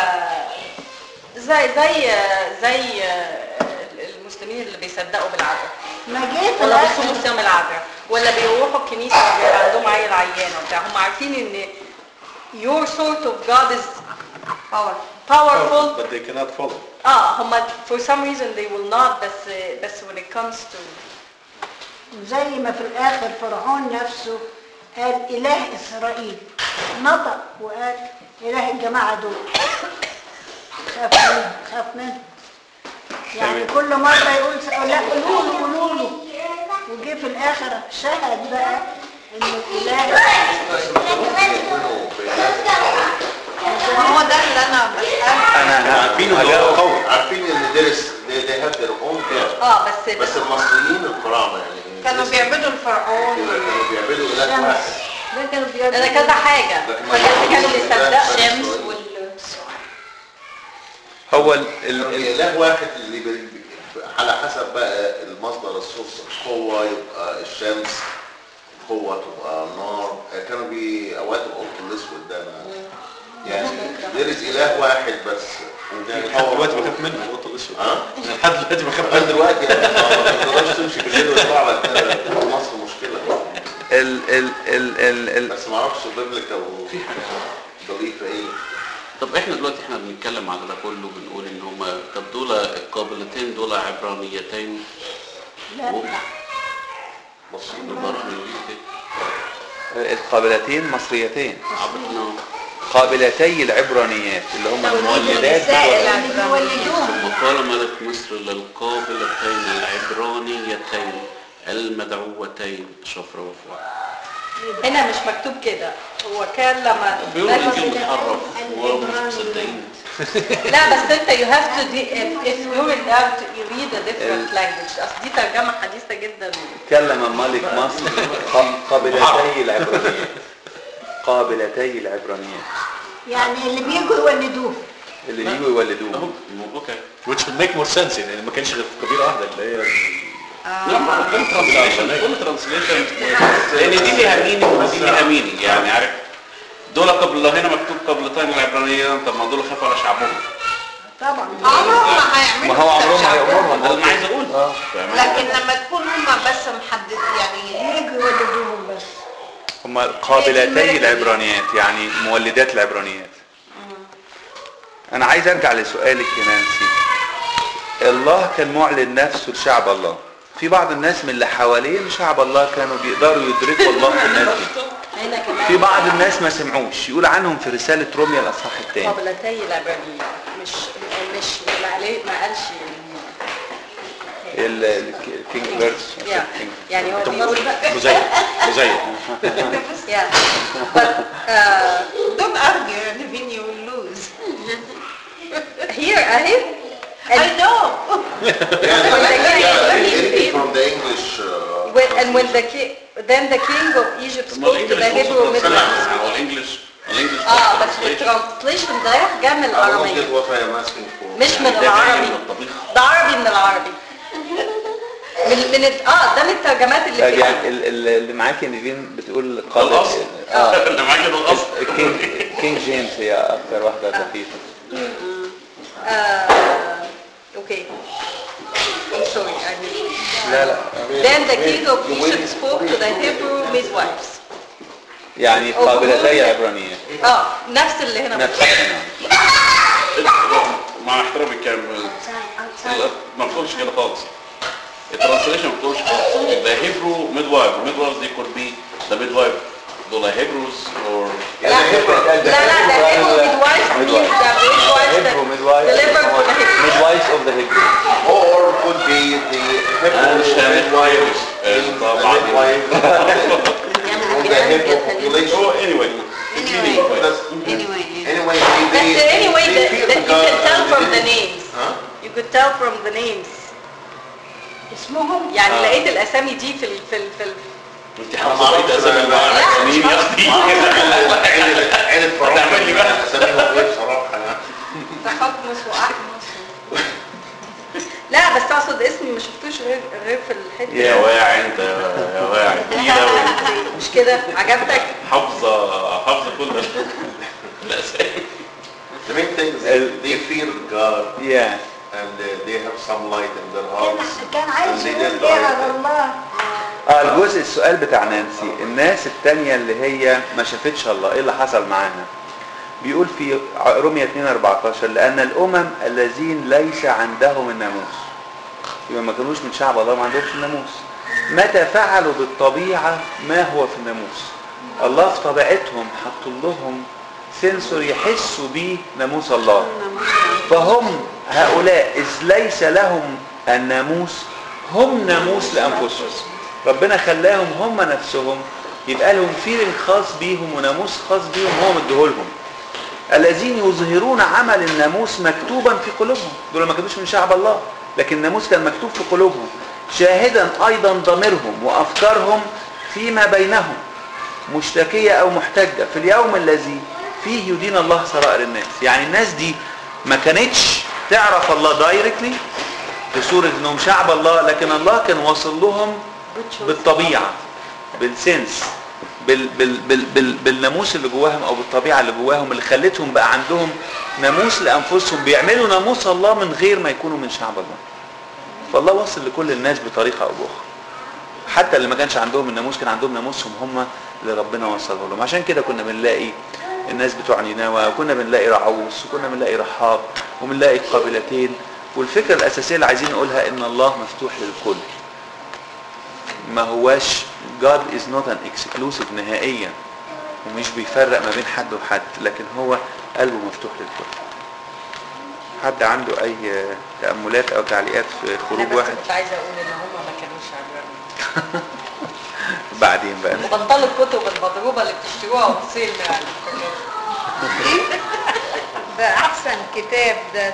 زي زي زي المسلمين اللي بيصدقوا بالعذراء ما جه في ولا بيصوموا الآخر صيام العذراء ولا بيروحوا الكنيسه وبيبقى عندهم عيل عيان وبتاع هم عارفين ان your sort of God is باور powerful but they cannot follow اه هم for some reason they will not بس بس when it comes to زي ما في الآخر فرعون نفسه قال إله إسرائيل نطق وقال إله الجماعة دول خاف منه خاف منه يعني كل مرة يقول س- لا قولوا له قولوا له وجه في الآخر شهد بقى إن الإله هو ده اللي انا بسأل انا عارفين ان هو هجاوب. قوي عارفين ان درس they, they have their own God. اه بس بس المصريين الفراعنه يعني كانوا لسه بيعبدوا الفرعون كانوا بيعبدوا اله واحد ده كانوا بيعملوا ده كذا حاجه لكن ما فكانوا كانوا يعرفوش بيصدقوا ده الشمس إسرائيل. وال هو ال ال كانوا ال اله واحد اللي بي- بي- على حسب بقى المصدر السورس القوه يبقى الشمس قوه تبقى النار كانوا بي اوقات القط الاسود ده أنا- يعني درس اله واحد بس يعني لحد دلوقتي بخاف منه القط الاسود ها؟ يعني لحد دلوقتي بخاف لغايه منه دلوقتي يعني ما تقدرش تمشي بالليل ويطلع لك في مصر مشكله ال ال ال ال ال بس ما اعرفش بيبليكال في حاجه ضليفه ايه طب احنا دلوقتي احنا بنتكلم على ده كله بنقول ان هما طب دول القابلتين دول عبرانيتين لا لا مصريين البرانيتين القابلتين مصريتين عبدنا قابلتي العبرانيات اللي هم المولدات النساء بتوع- اللي ثم قال ملك مصر للقابلتين العبرانيتين المدعوتين شفرة وفؤاد هنا مش مكتوب كده هو كان لما بيقولوا بس- الانجيل متحرف ومش مصدقين لا بس انت you have to de- if, if you're in doubt you read a different language اصل دي ترجمه حديثه جدا كلم ملك مصر ق- قابلتي العبرانيات قابلتي العبرانيات يعني اللي بيجوا يولدوه اللي بيجوا يولدوه اهو اوكي which would make more sense يعني ما كانش غير في قبيله واحده اللي هي لا ما كل ترانسليشن كل ترانسليشن لان دي ليها ميني ودي ليها ميني يعني عارف دول قبل هنا مكتوب قبلتين العبرانيين طب ما دول خافوا على شعبهم طبعا عمرهم ما هيعملوا ما هو كده عمرهم ما بشعبهم. هيأمرهم ده اللي انا عايز اقول اه فاهم؟ لكن لما تكون هم بس محدد يعني يجوا يولدوهم بس هم قابلتي العبرانيات يعني مولدات العبرانيات انا عايز ارجع لسؤالك يا نانسي الله كان معلن نفسه لشعب الله في بعض الناس من اللي حوالين شعب الله كانوا بيقدروا يدركوا الله في الناس دي هنا كمان في بعض الناس ما سمعوش يقول عنهم في رسالة روميا الأصحاح الثاني قابلتي العبرانية مش مش ما عليه- ما قالش الكينج فيرس يعني يعني هو بيقول مزيف مزيف yeah but uh, don't argue Levin you will lose here اهي I know Yeah, When the king- yeah, when he- it is from the English. Uh, when, and when the king then the king of Egypt طب ما spoke to the الانجليش Hebrew بص midwives هو الانجليش الانجليش اه بس translation. الترانسليشن ده جاء من I don't العربية get what I am asking for. مش من ده جاي العربي من الطبيخ ده عربي من العربي من من الت- اه ده من الترجمات اللي طيب فيها يعني ال- ال- اللي معاكي نيفين بتقول ده قابل الاصل اه اللي معاك ده الاصل كينج كينج جيمس هي اكتر واحده لطيفه آه اوكي I'm sorry I mean لا لا Then the king of Egypt spoke to the Hebrew midwives. يعني قابلتي عبرانيه اه نفس اللي هنا نفس مع احترامي الكلام ما بتقولش كده خالص الترانسليشن ما بتقولش كده the Hebrew midwife midwives they could be the midwife دول Hebrews or لا لا لا the Hebrew midwives means the midwives that Hebrew midwife deliver to the Hebrew. midwives of the Hebrew Or could be the أنا مش Hebrew فاهم midwife آه، in the طبعا midwife from the Hebrew population. so anyway Anyway. That's- anyway Anyway, they, But they, uh, anyway, they the, feel the, you God can tell and from they the didn't- names. Huh? You could tell from the names. اسمهم يعني آه. لقيت الاسامي دي في ال في ال في ال انت حافظه بقيت اسامي المعلمين يا اختي عيلة عيلة فرعون هتعمل لي بقى. اساميهم ايه بصراحة يعني تحكمس واحمس لا بس اقصد اسم ما شفتوش غير غير في الحته يا واعي انت يا واعي تقيله وانت مش كده عجبتك حافظه حافظه كل الاسامي The main thing is they, they fear God yeah and uh, they have some light in their كان hearts. كان عايز and they يقول did ايه the right على thing. الله اه الجزء السؤال بتاع نانسي الناس التانية اللي هي ما شافتش الله ايه اللي حصل معاها بيقول في رومية 2 14 لان الامم الذين ليس عندهم الناموس يبقى ما كانوش من شعب الله ما عندهمش الناموس متى فعلوا بالطبيعة ما هو في الناموس الله في طبيعتهم حط لهم سنسور يحسوا بيه ناموس الله فهم هؤلاء إذ ليس لهم الناموس هم ناموس لأنفسهم ربنا خلاهم هم نفسهم يبقى لهم فيلم خاص بيهم وناموس خاص بيهم هو مديهولهم الذين يظهرون عمل الناموس مكتوبا في قلوبهم دول ما كانوش من شعب الله لكن الناموس كان مكتوب في قلوبهم شاهدا ايضا ضميرهم وافكارهم فيما بينهم مشتكية او محتجة في اليوم الذي فيه يدين الله سرائر الناس يعني الناس دي ما كانتش تعرف الله دايركتلي بصورة انهم شعب الله لكن الله كان واصل لهم بالطبيعة بالسنس بال بال بال بال بالناموس اللي جواهم او بالطبيعة اللي جواهم اللي خلتهم بقى عندهم ناموس لانفسهم بيعملوا ناموس الله من غير ما يكونوا من شعب الله فالله وصل لكل الناس بطريقة او باخرى حتى اللي ما كانش عندهم الناموس كان عندهم ناموسهم هم اللي ربنا وصله لهم عشان كده كنا بنلاقي الناس بتوع نينوى وكنا بنلاقي رعوس وكنا بنلاقي رحاب وبنلاقي قابلتين والفكرة الأساسية اللي عايزين نقولها إن الله مفتوح للكل ما هواش God is not an exclusive نهائيا ومش بيفرق ما بين حد وحد لكن هو قلبه مفتوح للكل حد عنده أي تأملات أو تعليقات في انا خروج بس واحد كنت عايزه اقول ان هم ما كانوش عبرانيين بعدين بقى وبطلوا الكتب المضروبه اللي بتشتروها وبتصير من على الكتاب. ده احسن كتاب ده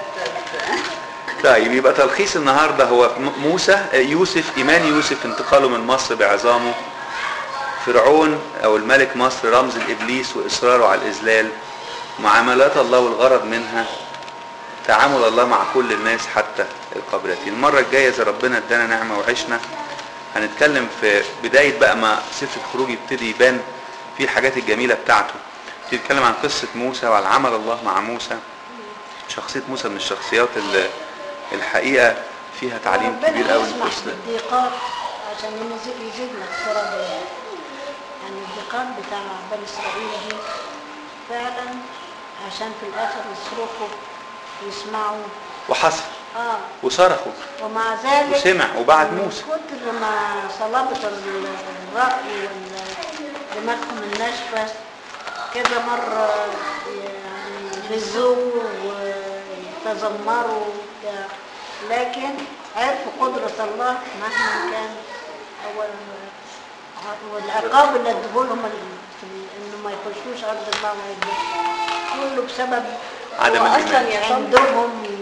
طيب يبقى تلخيص النهارده هو م- موسى يوسف ايمان يوسف انتقاله من مصر بعظامه فرعون او الملك مصر رمز الابليس واصراره على الاذلال معاملات الله والغرض منها تعامل الله مع كل الناس حتى القابلتين المره الجايه اذا ربنا ادانا نعمه وعشنا هنتكلم في بدايه بقى ما سفر الخروج يبتدي يبان فيه الحاجات الجميله بتاعته نتكلم عن قصه موسى وعن عمل الله مع موسى شخصية موسى من الشخصيات اللي الحقيقة فيها تعليم ربنا كبير قوي يسمح للمسلم بالضيقات عشان ينزل يزيدنا اقترابا يعني الضيقات بتاع بني اسرائيل دي فعلا عشان في الاخر يصرخوا ويسمعوا وحصل اه وصرخوا ومع ذلك وسمع وبعد من موسى. كتر ما صلابة ال- الرأي ودماغهم الناشفة كذا مرة يعني غزوا وتذمروا وبتاع لكن عرفوا قدرة الله مهما كان هو والعقاب اللي ادهولهم ال- في- انه ما يخشوش ارض الله ويدخلوا كله بسبب عدم هو الإيمان اصلا يا طنط عندهم